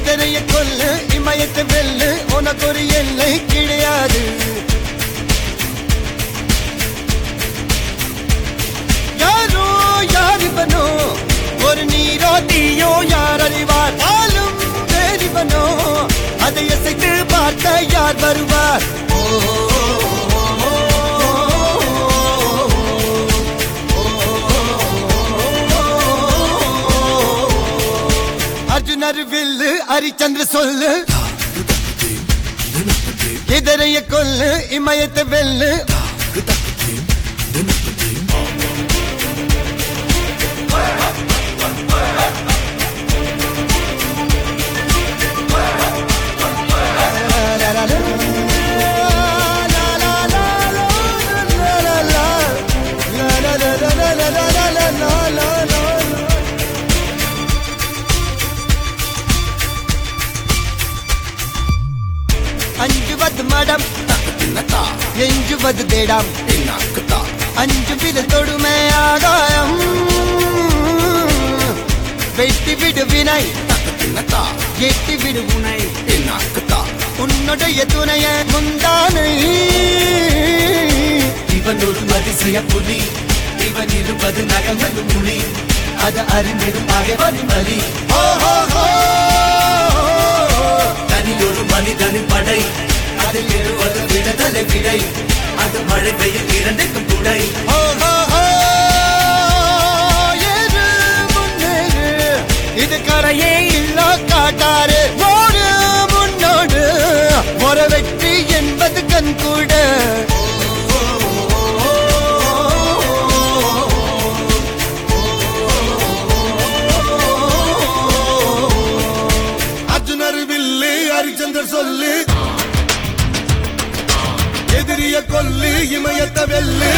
எதனைய கொல்லு இமயத்தை வெல்லு உனக்கு ஒரு எல்லை கிடையாது யாரோ யார் இவனோ ஒரு நீரோ தீயோ யார் அறிவார் ஆளும் வேறிவனோ அதை அசைத்து பார்க்க யார் வருவார் ஓ, அர்ஜுனர் வில்லு ஹரிச்சந்திர சொல்லு இதரைய கொல்லு இமயத்தை வெல்லு அஞ்சுவது மடம் எஞ்சுவது தேடாம் அஞ்சு வித தொடுமை ஆகாயம் வெட்டி விடு வினை எட்டி விடு உனை உன்னுடைய துணைய முந்தானை இவன் ஒரு அதிசய புலி இவன் இருப்பது நகங்களும் மொழி அது அறிந்திடும் பகைவனின் வலி ஓ ஹோ ஹோ தனி ஒரு மனிதனின் படை அதில் எழுவது விடுதலை விடை அது மழை பெய்யும் இரண்டுக்கும் துணை ஓ ஹோ ஹோ ஏறு முன்னேறு இது கரையே இல்ல காட்டாரு ஓடு முன்னோடு ஒரு வெற்றி என்பது கண் கூட அர்ஜுனர் வில்லு ஹரிச்சந்தர் சொல்லு எதிரிய கொல்லு இமயத்த வெல்லு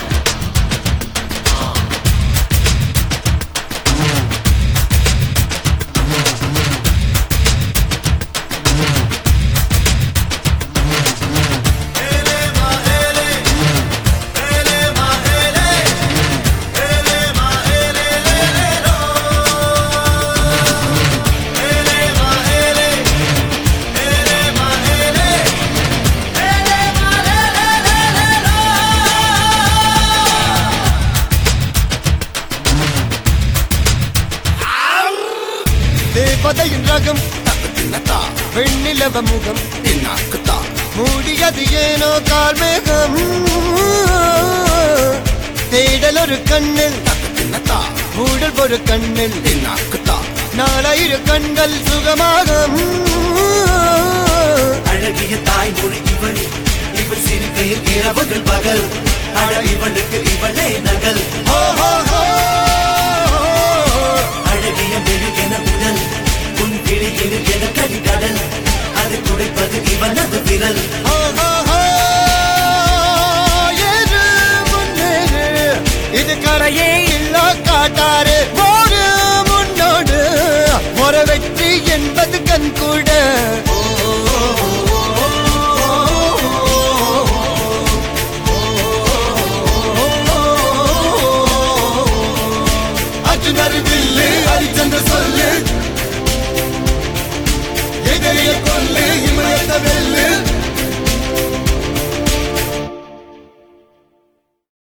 தேவதையின் ரகம் வெண்ணிலவ முகம் மூடியது ஏனோ கார்மேகம் தேடல் ஒரு கண்ணில் மூடல் ஒரு கண்ணில் நாலாயிர கண்கள் சுகமாக அழகிய தாய்மொழி இவள் இவள் சிரிக்கையில் இரவுகள் பகல் அழ இவளுக்கு இவளே நகல் ஓ ஹோ ஹோ